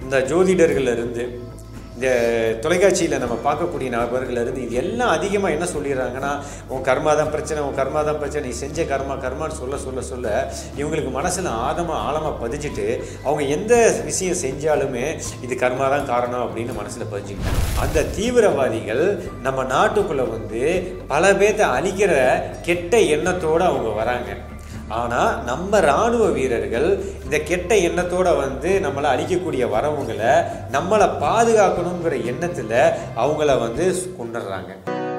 இந்த ஜோதிடர்கள்ல இருந்து இந்த தொலைக்காட்சியில் நம்ம பார்க்கக்கூடிய நபர்கள்ல இருந்து இது எல்லாம் அதிகமாக என்ன சொல்லிடுறாங்கன்னா உன் கர்மா தான் பிரச்சனை உன் கர்மா தான் பிரச்சனை நீ செஞ்ச கர்மா கர்மான்னு சொல்ல சொல்ல சொல்ல இவங்களுக்கு மனசில் ஆழமாக ஆழமாக பதிஞ்சிட்டு அவங்க எந்த விஷயம் செஞ்சாலுமே இது கர்மா தான் காரணம் அப்படின்னு மனசில் பதிஞ்சுக்கிட்டாங்க அந்த தீவிரவாதிகள் நம்ம நாட்டுக்குள்ளே வந்து பல பேர்த்த அழிக்கிற கெட்ட எண்ணத்தோடு அவங்க வராங்க ஆனால் நம்ம இராணுவ வீரர்கள் இந்த கெட்ட எண்ணத்தோட வந்து நம்மளை அழிக்கக்கூடிய வரவங்களை நம்மளை பாதுகாக்கணுங்கிற எண்ணத்தில் அவங்கள வந்து கொண்டுடுறாங்க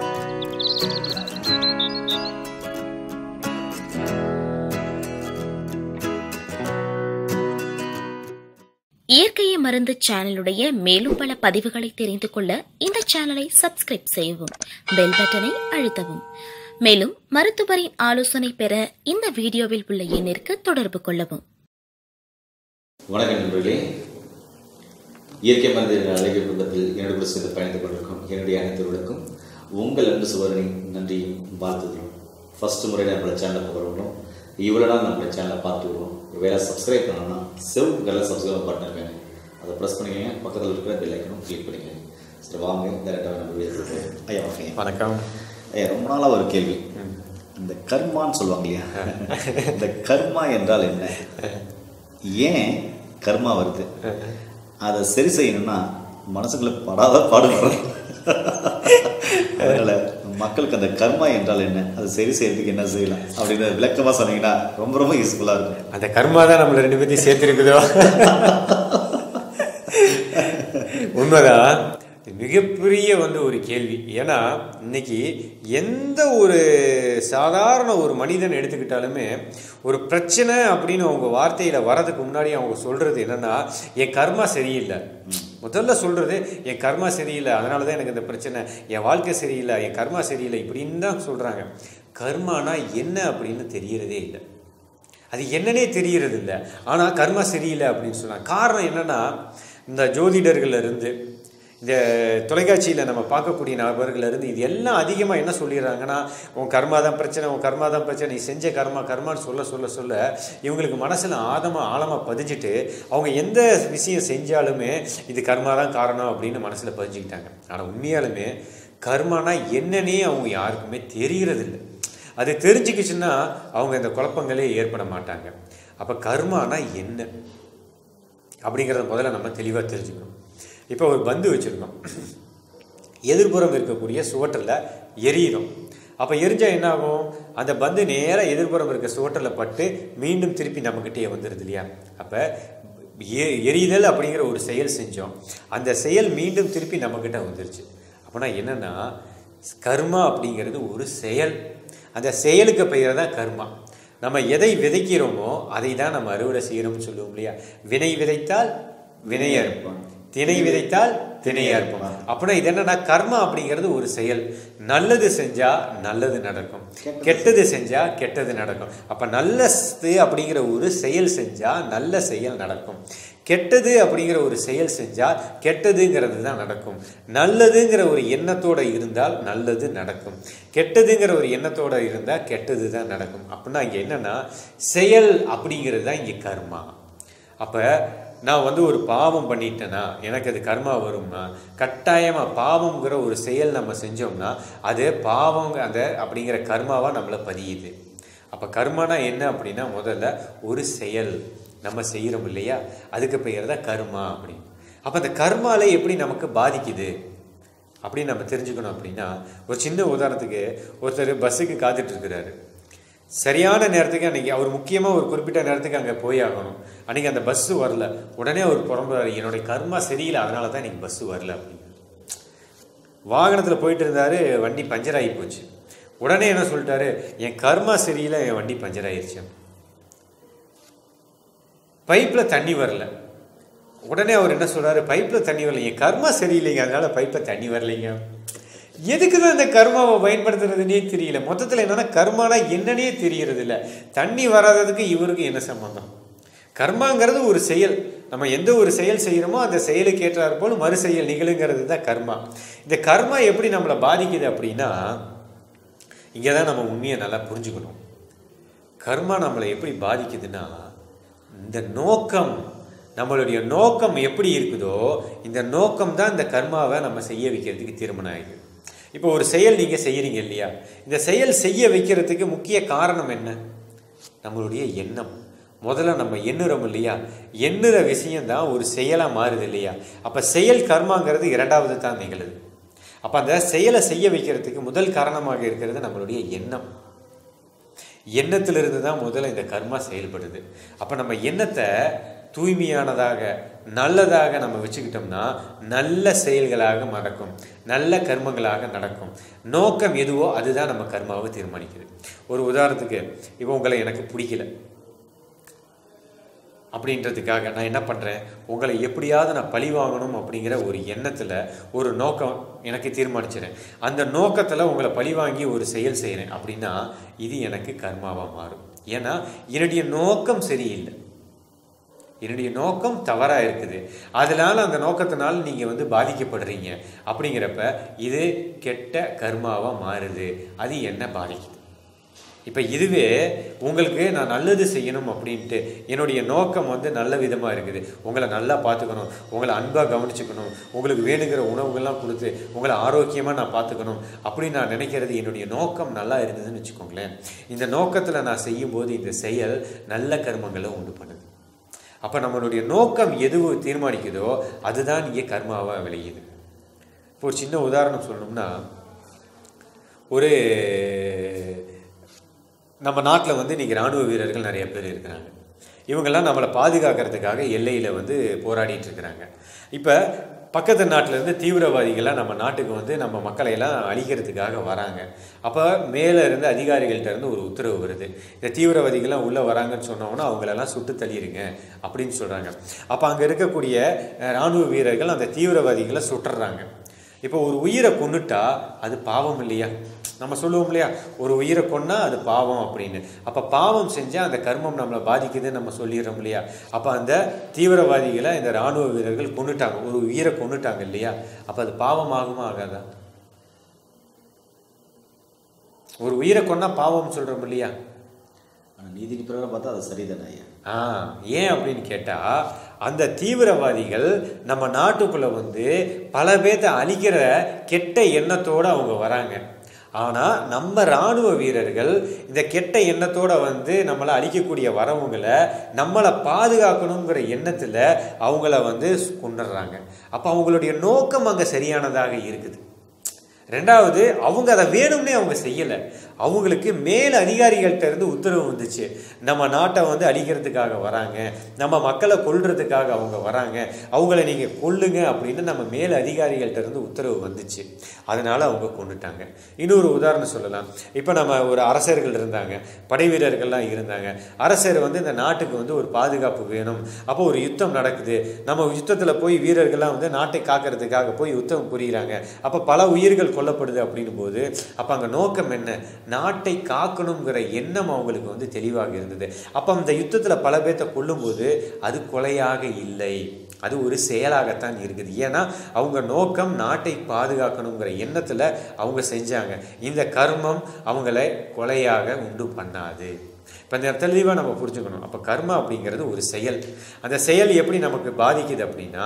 இயற்கையை மருந்து சேனலுடைய மேலும் பல பதிவுகளை தெரிந்து கொள்ள இந்த சேனலை சப்ஸ்கிரைப் செய்யவும் பெல் பட்டனை அழுத்தவும் மேலும் மருத்துவரின் ஆலோசனை பெற இந்த வீடியோவில் உள்ள எண்ணிற்கு தொடர்பு கொள்ளவும் வணக்கம் நண்பர்களே இயற்கை மருந்து என்ற அழகிய குடும்பத்தில் என்னோட கூட சேர்ந்து பயணித்துக் கொண்டிருக்கும் என்னுடைய அனைத்தவர்களுக்கும் உங்கள் அன்பு சுவரணி நன்றியும் வாழ்த்துதலும் ஃபர்ஸ்ட் முறை நம்மளோட சேனலை வரணும் இவ்வளோ நாள் நம்மளோட சேனலை பார்த்து வருவோம் வேற சப்ஸ்கிரைப் பண்ணணும்னா செவ் கலர் சப்ஸ்கிரைப் பட்டன் இருக்காங்க அதை ப்ரெஸ் பண்ணிக்கங்க பக்கத்தில் இருக்கிற பெல் ஐக்கனும் கிளிக் பண்ணிக்கங்க சரி வாங்க டேரெக்டாக நம்ம வீட்டுக்கு ஐயா ஓகே வணக்கம் ஐயா ரொம்ப நாளாக ஒரு கேள்வி இந்த கர்மான்னு சொல்லுவாங்க இல்லையா இந்த கர்மா என்றால் என்ன ஏன் கர்மா வருது அதை சரி செய்யணும்னா மனசுக்குள்ள படாத பாடுபடுறோம் அதனால மக்களுக்கு அந்த கர்மா என்றால் என்ன அதை சரி செய்யறதுக்கு என்ன செய்யலாம் அப்படின்னு விளக்கமாக சொன்னீங்கன்னா ரொம்ப ரொம்ப யூஸ்ஃபுல்லாக இருக்கும் அந்த கர்மா தான் நம்மளை ரெண்டு பேர்த்தையும் சேர்த்துருக்குதோ உண்மைதான் இது மிகப்பெரிய வந்து ஒரு கேள்வி ஏன்னா இன்னைக்கு எந்த ஒரு சாதாரண ஒரு மனிதன் எடுத்துக்கிட்டாலுமே ஒரு பிரச்சனை அப்படின்னு அவங்க வார்த்தையில் வரதுக்கு முன்னாடி அவங்க சொல்றது என்னன்னா என் கர்மா சரியில்லை முதல்ல சொல்றது என் கர்மா சரியில்லை அதனால தான் எனக்கு இந்த பிரச்சனை என் வாழ்க்கை சரியில்லை என் கர்மா சரியில்லை இப்படின்னு தான் சொல்றாங்க கர்மானா என்ன அப்படின்னு தெரியறதே இல்லை அது என்னன்னே தெரியறது இல்லை ஆனால் கர்மா சரியில்லை அப்படின்னு சொன்னாங்க காரணம் என்னன்னா இந்த ஜோதிடர்கள்ல இருந்து இந்த தொலைக்காட்சியில் நம்ம பார்க்கக்கூடிய நபர்கள்ல இருந்து இது எல்லாம் அதிகமாக என்ன சொல்லிடுறாங்கன்னா உன் கர்மா தான் பிரச்சனை உன் கர்மா தான் பிரச்சனை நீ செஞ்ச கர்மா கர்மான்னு சொல்ல சொல்ல சொல்ல இவங்களுக்கு மனசில் ஆழமாக ஆழமாக பதிஞ்சிட்டு அவங்க எந்த விஷயம் செஞ்சாலுமே இது கர்மா தான் காரணம் அப்படின்னு மனசில் பதிஞ்சுக்கிட்டாங்க ஆனால் உண்மையாலுமே கர்மானா என்னன்னே அவங்க யாருக்குமே தெரியறதில்லை அது தெரிஞ்சுக்கிச்சுன்னா அவங்க இந்த குழப்பங்களே ஏற்பட மாட்டாங்க அப்போ கர்மானா என்ன அப்படிங்கிறத முதல்ல நம்ம தெளிவாக தெரிஞ்சுக்கணும் இப்போ ஒரு பந்து வச்சுருக்கோம் எதிர்புறம் இருக்கக்கூடிய சுவற்றில் எரியிடும் அப்போ எரிஞ்சா என்ன ஆகும் அந்த பந்து நேராக எதிர்புறம் இருக்க சுவற்றில் பட்டு மீண்டும் திருப்பி நம்மக்கிட்டே வந்துடுது இல்லையா அப்போ எ- எரிதல் அப்படிங்கிற ஒரு செயல் செஞ்சோம் அந்த செயல் மீண்டும் திருப்பி நம்மக்கிட்ட வந்துருச்சு அப்போனா என்னன்னா கர்மா அப்படிங்கிறது ஒரு செயல் அந்த செயலுக்கு பெயர் தான் கர்மா நம்ம எதை விதைக்கிறோமோ அதை தான் நம்ம அறுவடை செய்கிறோம்னு சொல்லுவோம் இல்லையா வினை விதைத்தால் வினை அறுப்போம் திணை விதைத்தால் திணை அறுப்போம் அப்படின்னா இது என்னன்னா கர்மா அப்படிங்கிறது ஒரு செயல் நல்லது செஞ்சா நல்லது நடக்கும் கெட்டது செஞ்சா கெட்டது நடக்கும் அப்ப நல்லது அப்படிங்கிற ஒரு செயல் செஞ்சா நல்ல செயல் நடக்கும் கெட்டது அப்படிங்கிற ஒரு செயல் செஞ்சா கெட்டதுங்கிறது தான் நடக்கும் நல்லதுங்கிற ஒரு எண்ணத்தோட இருந்தால் நல்லது நடக்கும் கெட்டதுங்கிற ஒரு எண்ணத்தோட இருந்தால் கெட்டது தான் நடக்கும் அப்படின்னா இங்கே என்னன்னா செயல் அப்படிங்கிறது தான் இங்கே கர்மா அப்போ நான் வந்து ஒரு பாவம் பண்ணிட்டேன்னா எனக்கு அது கர்மா வரும்னா கட்டாயமாக பாவம்ங்கிற ஒரு செயல் நம்ம செஞ்சோம்னா அது பாவம் அந்த அப்படிங்கிற கர்மாவாக நம்மளை பதியுது அப்போ கர்மானா என்ன அப்படின்னா முதல்ல ஒரு செயல் நம்ம செய்கிறோம் இல்லையா அதுக்கு பெயர் தான் கர்மா அப்படின்னு அப்போ அந்த கர்மால எப்படி நமக்கு பாதிக்குது அப்படின்னு நம்ம தெரிஞ்சுக்கணும் அப்படின்னா ஒரு சின்ன உதாரணத்துக்கு ஒருத்தர் பஸ்ஸுக்கு காத்துட்டு இருக்கிறாரு சரியான நேரத்துக்கு அன்றைக்கி அவர் முக்கியமாக ஒரு குறிப்பிட்ட நேரத்துக்கு அங்கே போய் ஆகணும் அன்றைக்கி அந்த பஸ்ஸு வரல உடனே அவர் புறம்புறாரு என்னுடைய கர்மா சரியில்லை அதனால தான் இன்னைக்கு பஸ்ஸு வரல அப்படின்னு வாகனத்தில் போயிட்டு இருந்தாரு வண்டி பஞ்சர் ஆகி போச்சு உடனே என்ன சொல்லிட்டாரு என் கர்மா சரியில்லை என் வண்டி பஞ்சர் ஆயிடுச்சு பைப்பில் தண்ணி வரல உடனே அவர் என்ன சொல்றாரு பைப்பில் தண்ணி வரல என் கர்மா சரியில்லைங்க அதனால பைப்பில் தண்ணி வரலைங்க எதுக்கு தான் இந்த கர்மாவை பயன்படுத்துறதுனே தெரியல மொத்தத்தில் என்னன்னா கர்மானா என்னன்னே தெரியறது இல்ல தண்ணி வராததுக்கு இவருக்கு என்ன சம்பந்தம் கர்மாங்கிறது ஒரு செயல் நம்ம எந்த ஒரு செயல் செய்கிறோமோ அந்த செயலுக்கு ஏற்றாற் போல் மறு செயல் நிகழுங்கிறது தான் கர்மா இந்த கர்மா எப்படி நம்மளை பாதிக்குது அப்படின்னா இங்கே தான் நம்ம உண்மையை நல்லா புரிஞ்சுக்கணும் கர்மா நம்மளை எப்படி பாதிக்குதுன்னா இந்த நோக்கம் நம்மளுடைய நோக்கம் எப்படி இருக்குதோ இந்த நோக்கம் தான் இந்த கர்மாவை நம்ம செய்ய வைக்கிறதுக்கு தீர்மானம் ஆகுது இப்போ ஒரு செயல் நீங்கள் செய்கிறீங்க இல்லையா இந்த செயல் செய்ய வைக்கிறதுக்கு முக்கிய காரணம் என்ன நம்மளுடைய எண்ணம் முதல்ல நம்ம எண்ணுறோம் இல்லையா எண்ணுற விஷயம்தான் ஒரு செயலாக மாறுது இல்லையா அப்போ செயல் கர்மாங்கிறது இரண்டாவது தான் நிகழுது அப்போ அந்த செயலை செய்ய வைக்கிறதுக்கு முதல் காரணமாக இருக்கிறது நம்மளுடைய எண்ணம் எண்ணத்திலிருந்து தான் முதல்ல இந்த கர்மா செயல்படுது அப்போ நம்ம எண்ணத்தை தூய்மையானதாக நல்லதாக நம்ம வச்சுக்கிட்டோம்னா நல்ல செயல்களாக நடக்கும் நல்ல கர்மங்களாக நடக்கும் நோக்கம் எதுவோ அதுதான் நம்ம கர்மாவை தீர்மானிக்குது ஒரு உதாரணத்துக்கு இப்போ உங்களை எனக்கு பிடிக்கல அப்படின்றதுக்காக நான் என்ன பண்ணுறேன் உங்களை எப்படியாவது நான் பழி வாங்கணும் அப்படிங்கிற ஒரு எண்ணத்தில் ஒரு நோக்கம் எனக்கு தீர்மானிச்சிடறேன் அந்த நோக்கத்தில் உங்களை பழி வாங்கி ஒரு செயல் செய்கிறேன் அப்படின்னா இது எனக்கு கர்மாவாக மாறும் ஏன்னா என்னுடைய நோக்கம் சரியில்லை என்னுடைய நோக்கம் தவறாக இருக்குது அதனால அந்த நோக்கத்தினால நீங்கள் வந்து பாதிக்கப்படுறீங்க அப்படிங்கிறப்ப இது கெட்ட கர்மாவாக மாறுது அது என்ன பாதிக்குது இப்போ இதுவே உங்களுக்கு நான் நல்லது செய்யணும் அப்படின்ட்டு என்னுடைய நோக்கம் வந்து நல்ல விதமாக இருக்குது உங்களை நல்லா பார்த்துக்கணும் உங்களை அன்பாக கவனிச்சுக்கணும் உங்களுக்கு வேணுங்கிற உணவுகள்லாம் கொடுத்து உங்களை ஆரோக்கியமாக நான் பார்த்துக்கணும் அப்படின்னு நான் நினைக்கிறது என்னுடைய நோக்கம் நல்லா இருந்ததுன்னு வச்சுக்கோங்களேன் இந்த நோக்கத்தில் நான் செய்யும்போது இந்த செயல் நல்ல கர்மங்களை உண்டு பண்ணுது அப்போ நம்மளுடைய நோக்கம் எது தீர்மானிக்குதோ அதுதான் இங்கே கர்மாவாக விளையுது இப்போ ஒரு சின்ன உதாரணம் சொல்லணும்னா ஒரு நம்ம நாட்டில் வந்து இன்றைக்கி இராணுவ வீரர்கள் நிறைய பேர் இருக்கிறாங்க இவங்கெல்லாம் நம்மளை பாதுகாக்கிறதுக்காக எல்லையில் வந்து போராடிட்டு இருக்கிறாங்க இப்போ பக்கத்து நாட்டிலேருந்து தீவிரவாதிகள்லாம் நம்ம நாட்டுக்கு வந்து நம்ம மக்களை எல்லாம் அழிக்கிறதுக்காக வராங்க அப்போ மேலே இருந்து அதிகாரிகள்ட்ட இருந்து ஒரு உத்தரவு வருது இந்த தீவிரவாதிகள்லாம் உள்ளே வராங்கன்னு சொன்னோன்னா அவங்களெல்லாம் சுட்டு தள்ளிடுங்க அப்படின்னு சொல்கிறாங்க அப்போ அங்கே இருக்கக்கூடிய அஹ், இராணுவ வீரர்கள் அந்த தீவிரவாதிகளை சுட்டுறாங்க இப்போ ஒரு உயிரை கொன்னுட்டா அது பாவம் இல்லையா நம்ம சொல்லுவோம் இல்லையா ஒரு உயிரை கொன்னா அது பாவம் அப்படின்னு அப்போ பாவம் செஞ்சால் அந்த கர்மம் நம்மளை பாதிக்குதுன்னு நம்ம சொல்லிடுறோம் இல்லையா அப்போ அந்த தீவிரவாதிகளை இந்த இராணுவ வீரர்கள் கொன்னுட்டாங்க ஒரு உயிரை கொன்னுட்டாங்க இல்லையா அப்போ அது பாவம் ஆகுமா ஆகாதா ஒரு உயிரை கொன்னா பாவம் சொல்கிறோம் இல்லையா ஆனால் நீதிக்கு பிரகாரம் பார்த்தா அது சரிதானே ஐயா ஆ ஏன் அப்படின்னு கேட்டால் அந்த தீவிரவாதிகள் நம்ம நாட்டுக்குள்ளே வந்து பல பேர்த்த அழிக்கிற கெட்ட எண்ணத்தோடு அவங்க வராங்க ஆனால் நம்ம இராணுவ வீரர்கள் இந்த கெட்ட எண்ணத்தோட வந்து நம்மளை அழிக்கக்கூடிய வரவங்களை நம்மளை பாதுகாக்கணுங்கிற எண்ணத்தில் அவங்கள வந்து கொண்டுடுறாங்க அப்போ அவங்களுடைய நோக்கம் அங்கே சரியானதாக இருக்குது ரெண்டாவது அவங்க அதை வேணும்னே அவங்க செய்யலை அவங்களுக்கு மேல் அதிகாரிகள்கிட்ட இருந்து உத்தரவு வந்துச்சு நம்ம நாட்டை வந்து அழிக்கிறதுக்காக வராங்க நம்ம மக்களை கொல்றதுக்காக அவங்க வராங்க அவங்கள நீங்கள் கொல்லுங்க அப்படின்னு நம்ம மேல் அதிகாரிகள்கிட்ட இருந்து உத்தரவு வந்துச்சு அதனால அவங்க கொண்டுட்டாங்க இன்னொரு உதாரணம் சொல்லலாம் இப்போ நம்ம ஒரு அரசர்கள் இருந்தாங்க படை வீரர்கள்லாம் இருந்தாங்க அரசர் வந்து இந்த நாட்டுக்கு வந்து ஒரு பாதுகாப்பு வேணும் அப்போ ஒரு யுத்தம் நடக்குது நம்ம யுத்தத்தில் போய் வீரர்கள்லாம் வந்து நாட்டை காக்கிறதுக்காக போய் யுத்தம் புரியுறாங்க அப்போ பல உயிர்கள் கொல்லப்படுது அப்படின்னும் போது அப்போ அங்கே நோக்கம் என்ன நாட்டை காக்கணுங்கிற எண்ணம் அவங்களுக்கு வந்து தெளிவாக இருந்தது அப்போ அந்த யுத்தத்தில் பல பேர்த்த கொல்லும்போது அது கொலையாக இல்லை அது ஒரு செயலாகத்தான் இருக்குது ஏன்னா அவங்க நோக்கம் நாட்டை பாதுகாக்கணுங்கிற எண்ணத்தில் அவங்க செஞ்சாங்க இந்த கர்மம் அவங்களை கொலையாக உண்டு பண்ணாது இப்போ இந்த தெளிவாக நம்ம புரிஞ்சுக்கணும் அப்போ கர்மா அப்படிங்கிறது ஒரு செயல் அந்த செயல் எப்படி நமக்கு பாதிக்குது அப்படின்னா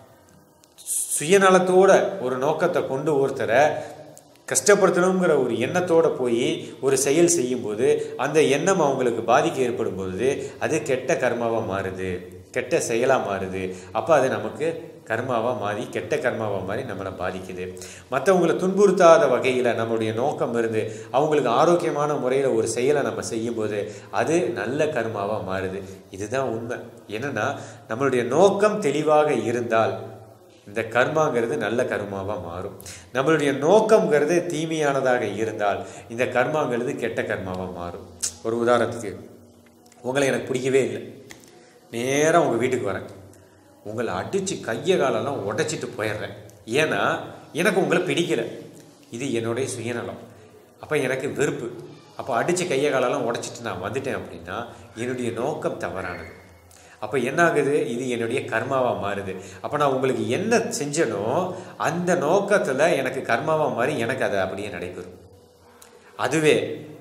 சுயநலத்தோட ஒரு நோக்கத்தை கொண்டு ஒருத்தரை கஷ்டப்படுத்தணுங்கிற ஒரு எண்ணத்தோட போய் ஒரு செயல் செய்யும்போது அந்த எண்ணம் அவங்களுக்கு பாதிக்க ஏற்படும் பொழுது அது கெட்ட கர்மாவாக மாறுது கெட்ட செயலாக மாறுது அப்போ அது நமக்கு கர்மாவாக மாறி கெட்ட கர்மாவாக மாறி நம்மளை பாதிக்குது மற்றவங்களை துன்புறுத்தாத வகையில் நம்மளுடைய நோக்கம் இருந்து அவங்களுக்கு ஆரோக்கியமான முறையில் ஒரு செயலை நம்ம செய்யும்போது அது நல்ல கர்மாவாக மாறுது இதுதான் உண்மை என்னன்னா நம்மளுடைய நோக்கம் தெளிவாக இருந்தால் இந்த கர்மாங்கிறது நல்ல கர்மாவாக மாறும் நம்மளுடைய நோக்கம்ங்கிறது தீமையானதாக இருந்தால் இந்த கர்மாங்கிறது கெட்ட கர்மாவாக மாறும் ஒரு உதாரணத்துக்கு உங்களை எனக்கு பிடிக்கவே இல்லை நேராக உங்கள் வீட்டுக்கு வரேன் உங்களை அடித்து கையை காலெல்லாம் உடைச்சிட்டு போயிடுறேன் ஏன்னா எனக்கு உங்களை பிடிக்கல இது என்னுடைய சுயநலம் அப்போ எனக்கு வெறுப்பு அப்போ அடித்து கையை காலெல்லாம் உடைச்சிட்டு நான் வந்துட்டேன் அப்படின்னா என்னுடைய நோக்கம் தவறானது அப்போ என்ன ஆகுது இது என்னுடைய கர்மாவாக மாறுது அப்போ நான் உங்களுக்கு என்ன செஞ்சனோ அந்த நோக்கத்தில் எனக்கு கர்மாவாக மாறி எனக்கு அது அப்படியே நடைபெறும் அதுவே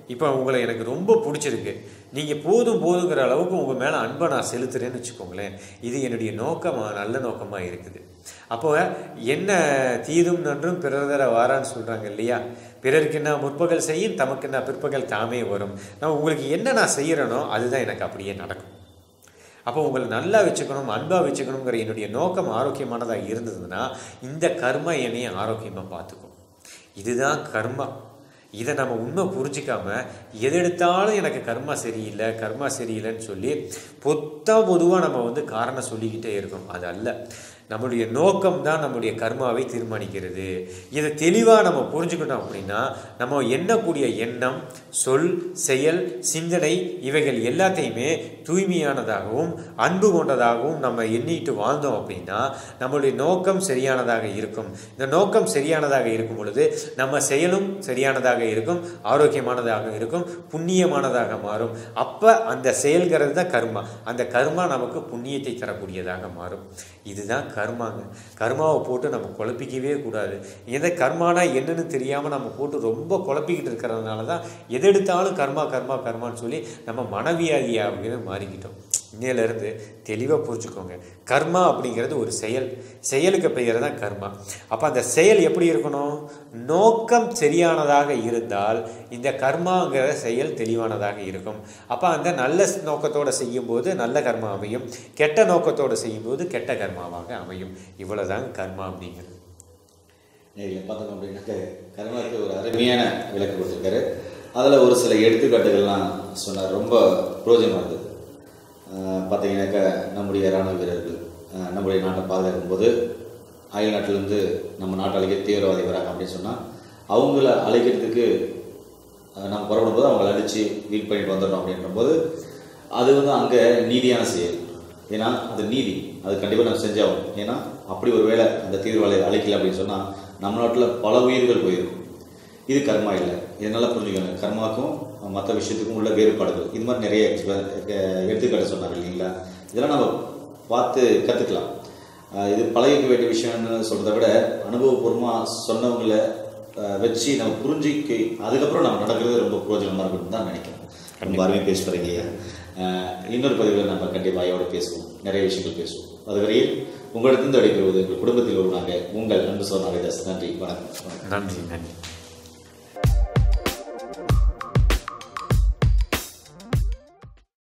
இப்போ உங்களை எனக்கு ரொம்ப பிடிச்சிருக்கு நீங்கள் போதும் போதுங்கிற அளவுக்கு உங்கள் மேலே அன்பை நான் செலுத்துறேன்னு வச்சுக்கோங்களேன் இது என்னுடைய நோக்கமாக நல்ல நோக்கமாக இருக்குது அப்போ என்ன தீதும் நன்றும் பிறர் தர வாரான்னு சொல்கிறாங்க இல்லையா பிறருக்கு என்ன முற்பகல் செய்யும் தமக்கு என்ன பிற்பகல் தாமே வரும் நான் உங்களுக்கு என்ன நான் செய்கிறேனோ அதுதான் எனக்கு அப்படியே நடக்கும் அப்போ உங்களை நல்லா வச்சுக்கணும் அன்பாக வச்சுக்கணுங்கிற என்னுடைய நோக்கம் ஆரோக்கியமானதாக இருந்ததுன்னா இந்த கர்மா என்னைய ஆரோக்கியமாக பார்த்துக்கும் இதுதான் கர்மா இதை நம்ம உண்மை புரிஞ்சிக்காம எது எடுத்தாலும் எனக்கு கர்மா சரியில்லை கர்மா சரியில்லைன்னு சொல்லி பொத்தா பொதுவாக நம்ம வந்து காரணம் சொல்லிக்கிட்டே இருக்கோம் அது அல்ல நம்முடைய நோக்கம் தான் நம்முடைய கர்மாவை தீர்மானிக்கிறது இதை தெளிவாக நம்ம புரிஞ்சுக்கிட்டோம் அப்படின்னா நம்ம எண்ணக்கூடிய எண்ணம் சொல் செயல் சிந்தனை இவைகள் எல்லாத்தையுமே தூய்மையானதாகவும் அன்பு கொண்டதாகவும் நம்ம எண்ணிட்டு வாழ்ந்தோம் அப்படின்னா நம்மளுடைய நோக்கம் சரியானதாக இருக்கும் இந்த நோக்கம் சரியானதாக இருக்கும் பொழுது நம்ம செயலும் சரியானதாக இருக்கும் ஆரோக்கியமானதாக இருக்கும் புண்ணியமானதாக மாறும் அப்போ அந்த செயல்கிறது தான் கர்மா அந்த கர்மா நமக்கு புண்ணியத்தை தரக்கூடியதாக மாறும் இதுதான் கர்மாங்க கர்மாவை போட்டு நம்ம குழப்பிக்கவே கூடாது எதை கர்மானா என்னன்னு தெரியாமல் நம்ம போட்டு ரொம்ப குழப்பிக்கிட்டு இருக்கிறதுனால தான் எது எடுத்தாலும் கர்மா கர்மா கர்மான்னு சொல்லி நம்ம மனவியாதியாகவே மாறிக்கிட்டோம் இன்னையிலேருந்து தெளிவாக புரிஞ்சுக்கோங்க கர்மா அப்படிங்கிறது ஒரு செயல் செயலுக்கு பெயர் தான் கர்மா அப்போ அந்த செயல் எப்படி இருக்கணும் நோக்கம் சரியானதாக இருந்தால் இந்த கர்மாங்கிற செயல் தெளிவானதாக இருக்கும் அப்போ அந்த நல்ல நோக்கத்தோடு செய்யும்போது நல்ல கர்மா அமையும் கெட்ட நோக்கத்தோடு செய்யும்போது கெட்ட கர்மாவாக அமையும் இவ்வளோதாங்க கர்மா அப்படிங்கிறது நேரில் பார்த்தோம் அப்படின்னாக்க கர்மாவுக்கு ஒரு அருமையான விளக்கு கொடுத்துருக்காரு அதில் ஒரு சில எடுத்துக்காட்டுகள்லாம் சொன்னார் ரொம்ப பிரயோஜனமாக இருந்தது ஆஹ் பார்த்தீங்கன்னாக்கா நம்முடைய இராணுவ வீரர்கள் ஆஹ் நம்முடைய நாட்டை பாதுகாக்கும் போது அயல் நாட்டிலேருந்து நம்ம நாட்டை அழிக்க தீவிரவாதி வராங்க அப்படின்னு சொன்னால் அவங்கள அழைக்கிறதுக்கு ஆஹ் நம்ம புறப்படும் போது அவங்கள அடித்து வீட் பண்ணிட்டு வந்துடணும் அப்படின்ற போது அது வந்து அங்கே நீதியான செயல் ஏன்னா அது நீதி அது கண்டிப்பாக நம்ம செஞ்சாகும் ஏன்னா அப்படி ஒரு வேளை அந்த தீவிரவாதியை அழைக்கல அப்படின்னு சொன்னால் நம்ம நாட்டில் பல உயிர்கள் போயிருக்கும் இது கர்மா இல்லை இதை நல்லா புரிஞ்சுக்கோங்க கர்மாக்கும் மற்ற விஷயத்துக்கும் உள்ள வேறுபாடுகள் இது மாதிரி நிறைய எக்ஸ்ப- எ- எடுத்துக்காட்டு சொன்னாங்க இல்லைங்களா இதெல்லாம் நம்ம பார்த்து கற்றுக்கலாம் இது பழகிக்க வேண்டிய விஷயம்னு சொல்கிறத விட அனுபவபூர்வமாக சொன்னவங்களை அஹ், வச்சு நம்ம புரிஞ்சிக்க அதுக்கப்புறம் நம்ம நடக்கிறது ரொம்ப பிரயோஜனமாக இருக்கும்னு தான் நினைக்கிறேன் ரொம்ப அருமையாக பேச போகிறீங்க இன்னொரு பதிவில் நம்ம கண்டிப்பாக ஐயோட பேசுவோம் நிறைய விஷயங்கள் பேசுவோம் அதுவரையில் உங்களிடத்திலிருந்து அடைபெறுவது எங்கள் குடும்பத்தில் உள்ளவங்க உங்கள் அன்பு சோனாவிதாஸ் நன்றி வணக்கம் வணக்கம் நன்றி நன்றி